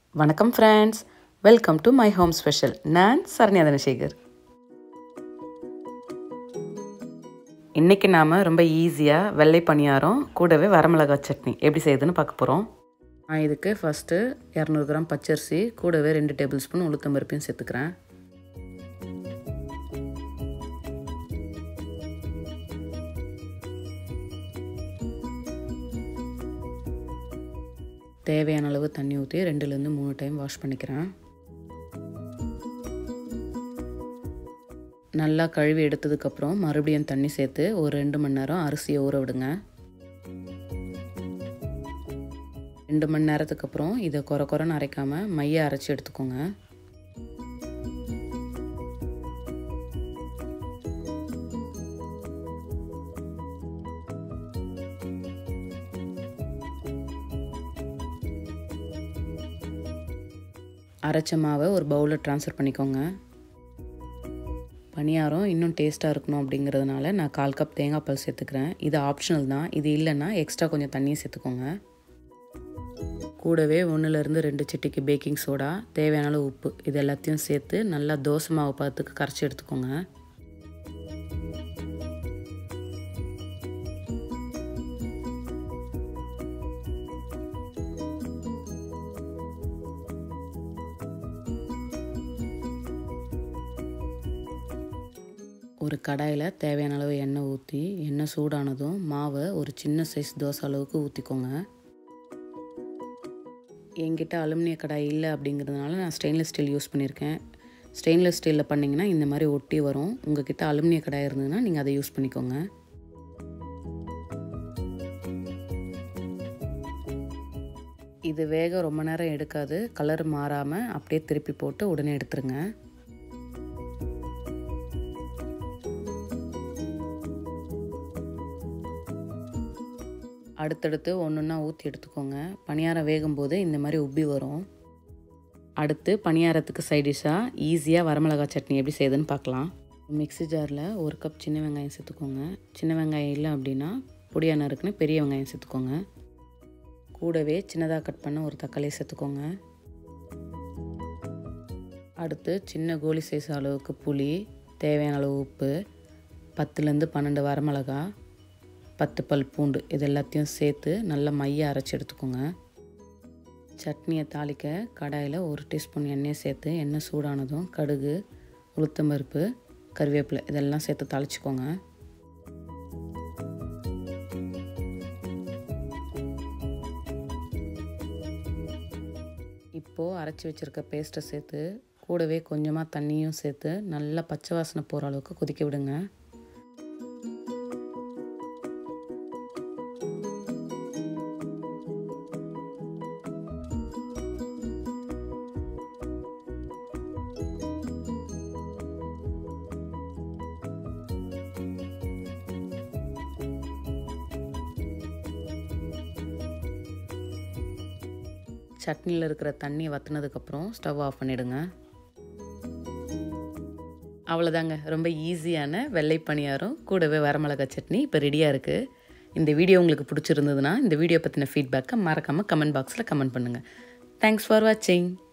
வணக்கம் friends welcome to my home special நான் சரண்யா தனசேகர் இன்றைக்கி நாம் ரொம்ப ஈஸியாக வெள்ளை பணியாரம் கூடவே வரமிளகாய் சட்னி எப்படி செய்யுதுன்னு பார்க்க போகிறோம் நான் இதுக்கு ஃபஸ்ட்டு இரநூறு கிராம் பச்சரிசி கூடவே ரெண்டு டேபிள் ஸ்பூன் உளுத்தம் பருப்பையும் சேர்த்துக்கிறேன் தேவையான அளவு தண்ணி ஊற்றி ரெண்டுலேருந்து மூணு டைம் வாஷ் பண்ணிக்கிறேன் நல்லா கழுவி எடுத்ததுக்கப்புறம் மறுபடியும் தண்ணி சேர்த்து ஒரு ரெண்டு மணி நேரம் அரிசியை ஊற விடுங்க ரெண்டு மணி நேரத்துக்கு அப்புறம் இதை குறை குறைன்னு அரைக்காமல் மைய அரைச்சி எடுத்துக்கோங்க அரைச்ச மாவை ஒரு பவுலில் ட்ரான்ஸ்ஃபர் பண்ணிக்கோங்க பணியாரம் இன்னும் டேஸ்ட்டாக இருக்கணும் அப்படிங்கிறதுனால நான் கால் கப் தேங்காய் பால் சேர்த்துக்கிறேன் இது ஆப்ஷனல் தான் இது இல்லைன்னா எக்ஸ்ட்ரா கொஞ்சம் தண்ணியை சேர்த்துக்கோங்க கூடவே ஒன்றுலேருந்து ரெண்டு சிட்டிக்கு பேக்கிங் சோடா தேவையான அளவு உப்பு இது எல்லாத்தையும் சேர்த்து நல்லா தோசை மாவு பார்த்துக்கு கரைச்சி எடுத்துக்கோங்க ஒரு கடாயில் தேவையான அளவு எண்ணெய் ஊற்றி எண்ணெய் சூடானதும் மாவை ஒரு சின்ன சைஸ் தோசை அளவுக்கு ஊற்றிக்கோங்க என்கிட்ட அலுமினிய கடாய் இல்லை அப்படிங்கிறதுனால நான் ஸ்டெயின்லெஸ் ஸ்டீல் யூஸ் பண்ணியிருக்கேன் ஸ்டெயின்லெஸ் ஸ்டீலில் பண்ணிங்கன்னா இந்த மாதிரி ஒட்டி வரும் உங்ககிட்ட அலுமினிய கடாய் இருந்ததுன்னா நீங்கள் அதை யூஸ் பண்ணிக்கோங்க இது வேக ரொம்ப நேரம் எடுக்காது கலர் மாறாமல் அப்படியே திருப்பி போட்டு உடனே எடுத்துருங்க அடுத்தடுத்து ஒன்று ஒன்றா ஊற்றி எடுத்துக்கோங்க பணியாரம் வேகும்போது இந்த மாதிரி உப்பி வரும் அடுத்து பணியாரத்துக்கு சைடிஷாக ஈஸியாக வரமிளகாய் சட்னி எப்படி செய்யுதுன்னு பார்க்கலாம் மிக்ஸி ஜாரில் ஒரு கப் சின்ன வெங்காயம் சேர்த்துக்கோங்க சின்ன வெங்காயம் இல்லை அப்படின்னா பொடியான இருக்குன்னு பெரிய வெங்காயம் சேர்த்துக்கோங்க கூடவே சின்னதாக கட் பண்ண ஒரு தக்காளியை சேர்த்துக்கோங்க அடுத்து சின்ன கோலி சைஸ் அளவுக்கு புளி தேவையான அளவு உப்பு பத்துலேருந்து பன்னெண்டு வரமிளகா பத்து பல் பூண்டு இது எல்லாத்தையும் சேர்த்து நல்லா மைய அரைச்சி எடுத்துக்கோங்க சட்னியை தாளிக்க கடாயில் ஒரு டீஸ்பூன் எண்ணெயை சேர்த்து எண்ணெய் சூடானதும் கடுகு உளுத்தம்பருப்பு கருவேப்பிலை இதெல்லாம் சேர்த்து தாளிச்சிக்கோங்க இப்போது அரைச்சி வச்சுருக்க பேஸ்ட்டை சேர்த்து கூடவே கொஞ்சமாக தண்ணியும் சேர்த்து நல்லா பச்சை வாசனை போகிற அளவுக்கு கொதிக்க விடுங்க சட்னியில் இருக்கிற தண்ணி வற்றினதுக்கப்புறம் ஸ்டவ் ஆஃப் பண்ணிவிடுங்க அவ்வளோதாங்க ரொம்ப ஈஸியான வெள்ளை பணியாரம் கூடவே வரமிளகாய் சட்னி இப்போ ரெடியாக இருக்குது இந்த வீடியோ உங்களுக்கு பிடிச்சிருந்ததுன்னா இந்த வீடியோ பற்றின ஃபீட்பேக்கை மறக்காமல் கமெண்ட் பாக்ஸில் கமெண்ட் பண்ணுங்கள் தேங்க்ஸ் ஃபார் வாட்சிங்